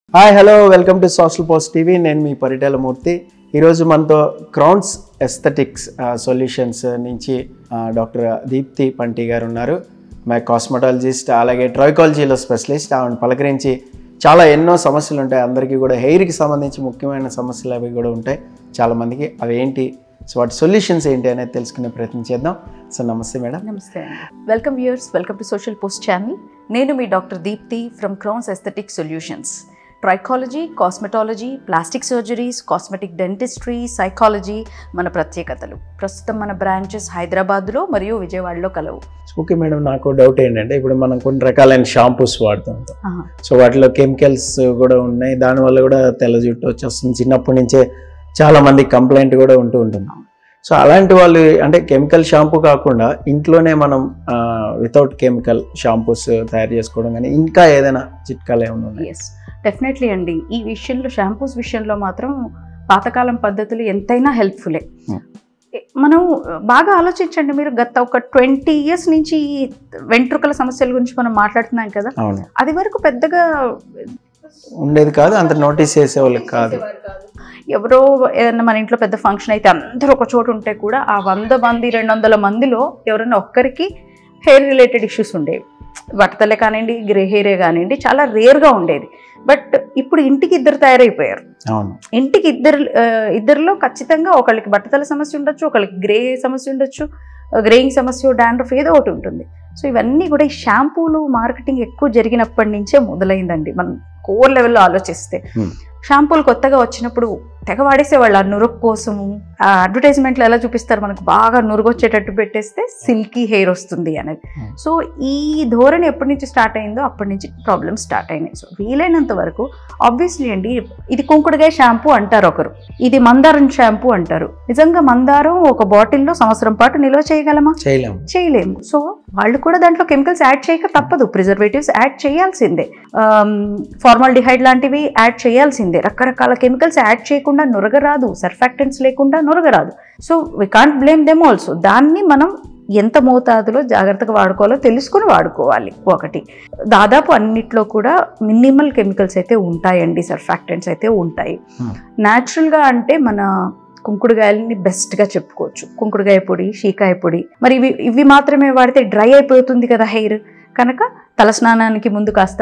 Hi hello welcome to social post TV నేను మీ పరిటాల మూర్తి ఈరోజు మనతో క్రౌన్స్ ఎస్థెటిక్స్ సొల్యూషన్స్ నుంచి ఆ, డాక్టర్ దీప్తి పంటి గారు ఉన్నారు మై కాస్మెటాలజిస్ట్ అలాగే ట్రైకాలజీలో స్పెషలిస్ట్ ఆవిడ పలకరించి చాలా ఎన్నో సమస్యలు ఉంటాయి అందరికీ కూడా హెయిర్కి సంబంధించి ముఖ్యమైన సమస్యలు అవి కూడా ఉంటాయి చాలామందికి అవి ఏంటి సో వాటి సొల్యూషన్స్ ఏంటి అనేది తెలుసుకునే ప్రయత్నం చేద్దాం సో నమస్తే మేడం నమస్తే అండి welcome viewers welcome to social post channel నేను మీ doctor Deepti from crowns aesthetic solutions trichology cosmetology plastic surgeries cosmetic dentistry psychology మన ప్రత్యేకతలు ప్రస్తుతం మన బ్రాంచెస్ హైదరాబాద్లో మరియు విజయవాడలో కలవు ఓకే మేడం నాకు డౌట్ ఏంటంటే ఇప్పుడు మనం కొన్ని రకాలైన షాంపూస్ వాడుతూ ఉంటాం ఆహా. సో వాటిలో కెమికల్స్ కూడా ఉన్నాయి దానివల్ల కూడా తెల్ల జుట్టు వచ్చేస్తుంది చిన్నప్పటి నుంచే చాలా మంది కంప్లైంట్ కూడా ఉంటూ ఉంటుంది సో అలాంటి వాళ్ళు అంటే కెమికల్ షాంపూ కాకుండా ఇంట్లోనే మనం వితౌట్ కెమికల్ షాంపూస్ తయారు చేసుకోవడం కానీ ఇంకా ఏదైనా చిట్కాలు ఏమైనా ఉన్నాయి ఎస్ డెఫినెట్లీ అండి ఈ విషయంలో షాంపూస్ విషయంలో మాత్రం పాతకాలం పద్ధతులు ఎంతైనా హెల్ప్ఫుల్లే Hmm. మనం బాగా ఆలోచించండి మీరు గత ఒక ట్వంటీ ఇయర్స్ నుంచి ఈ వెంట్రుకల సమస్యల గురించి మనం మాట్లాడుతున్నాం కదా అవును అది వరకు పెద్దగా ఉండేది కాదు అంత నోటీస్ చేసేవాళ్ళకి కాదు ఎవరో ఏదైనా మన ఇంట్లో పెద్ద ఫంక్షన్ అయితే అందరూ ఒక చోటు ఉంటే కూడా ఆ వంద మంది రెండు వందల మందిలో ఎవరైనా ఒక్కరికి హెయిర్ రిలేటెడ్ ఇష్యూస్ ఉండేవి బట్టతలే కానివ్వండి గ్రే హెయిరే కానివ్వండి చాలా రేర్గా ఉండేది బట్ ఇప్పుడు ఇంటికి ఇద్దరు తయారైపోయారు అవును ఇంటికి ఇద్దరు ఆ, ఇద్దరిలో ఖచ్చితంగా ఒకళ్ళకి బట్టతల సమస్య ఉండొచ్చు ఒకళ్ళకి గ్రే సమస్య ఉండొచ్చు గ్రేయింగ్ సమస్య డాండ్రఫ్ ఏదో ఒకటి ఉంటుంది సో ఇవన్నీ కూడా ఈ షాంపూలు మార్కెటింగ్ ఎక్కువ జరిగినప్పటి నుంచే మొదలైందండి మనం కోర్ లెవెల్లో ఆలోచిస్తే Hmm. షాంపూలు కొత్తగా వచ్చినప్పుడు తెగ వాడేసేవాళ్ళు ఆ నురుగు కోసము ఆ అడ్వర్టైజ్మెంట్లు ఎలా చూపిస్తారు మనకు బాగా నురుగు వచ్చేటట్టు పెట్టేస్తే సిల్కీ హెయిర్ వస్తుంది అనేది Hmm. సో ఈ ధోరణి ఎప్పటి నుంచి స్టార్ట్ అయిందో అప్పటి నుంచి ప్రాబ్లమ్స్ స్టార్ట్ అయినాయి సో వీలైనంత వరకు ఆబ్వియస్లీ అండి ఇది కుంకుడుగాయ షాంపూ అంటారు ఒకరు ఇది మందారం షాంపూ అంటారు నిజంగా మందారం ఒక బాటిల్లో సంవత్సరం పాటు నిల్వ చేయగలమా చేయలేము చేయలేము సో వాళ్ళు కూడా దాంట్లో కెమికల్స్ యాడ్ చేయక తప్పదు ప్రిజర్వేటివ్స్ యాడ్ చేయాల్సిందే ఫార్మల్ డిహైడ్ లాంటివి యాడ్ చేయాల్సిందే రకరకాల కెమికల్స్ యాడ్ చేయకుండా నురగరాదు సర్ఫాక్టెంట్స్ లేకుండా నురగరాదు so we can't blame them also దాన్ని మనం ఎంత మోతాదులో జాగ్రత్తగా వాడుకోవాలో తెలుసుకుని వాడుకోవాలి ఒకటి దాదాపు అన్నిట్లో కూడా మినిమల్ కెమికల్స్ అయితే ఉంటాయండి సర్ఫాక్టెంట్స్ అయితే ఉంటాయి Hmm. న్యాచురల్గా అంటే మన కుంకుడుగాయలని బెస్ట్గా చెప్పుకోవచ్చు కుంకుడుగాయ పొడి షీకాయ పొడి మరి ఇవి ఇవి మాత్రమే వాడితే డ్రై అయిపోతుంది కదా హెయిర్ కనుక తలస్నానానికి ముందు కాస్త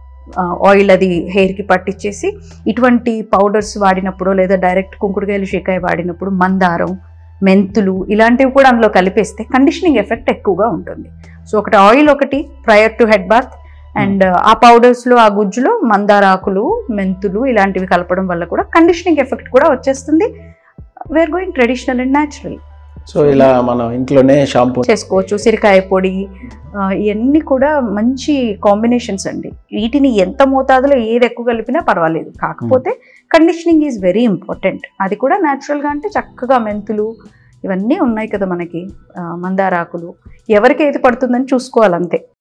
ఆయిల్ అది హెయిర్కి పట్టించేసి ఇటువంటి పౌడర్స్ వాడినప్పుడు లేదా డైరెక్ట్ కుంకుడుగాయలు షీకాయ వాడినప్పుడు మందారం మెంతులు ఇలాంటివి కూడా అందులో కలిపేస్తే కండిషనింగ్ ఎఫెక్ట్ ఎక్కువగా ఉంటుంది సో ఒకటి ఆయిల్ ఒకటి prior to head bath and ఆ పౌడర్స్లో ఆ గుజ్జులో మందార ఆకులు మెంతులు ఇలాంటివి కలపడం వల్ల కూడా కండిషనింగ్ ఎఫెక్ట్ కూడా వచ్చేస్తుంది we're going traditional and natural so ఇలా మనం ఇంట్లోనే షాంపూ చేసుకోవచ్చు సిరికాయ పొడి ఆ, ఇవన్నీ కూడా మంచి కాంబినేషన్స్ అండి వీటిని ఎంత మోతాదులో ఏది ఎక్కువ కలిపినా పర్వాలేదు కాకపోతే కండిషనింగ్ ఈజ్ వెరీ ఇంపార్టెంట్ అది కూడా న్యాచురల్గా అంటే చక్కగా మెంతులు ఇవన్నీ ఉన్నాయి కదా మనకి ఆ, మందారాకులు ఎవరికి ఏది పడుతుందని చూసుకోవాలి అంతే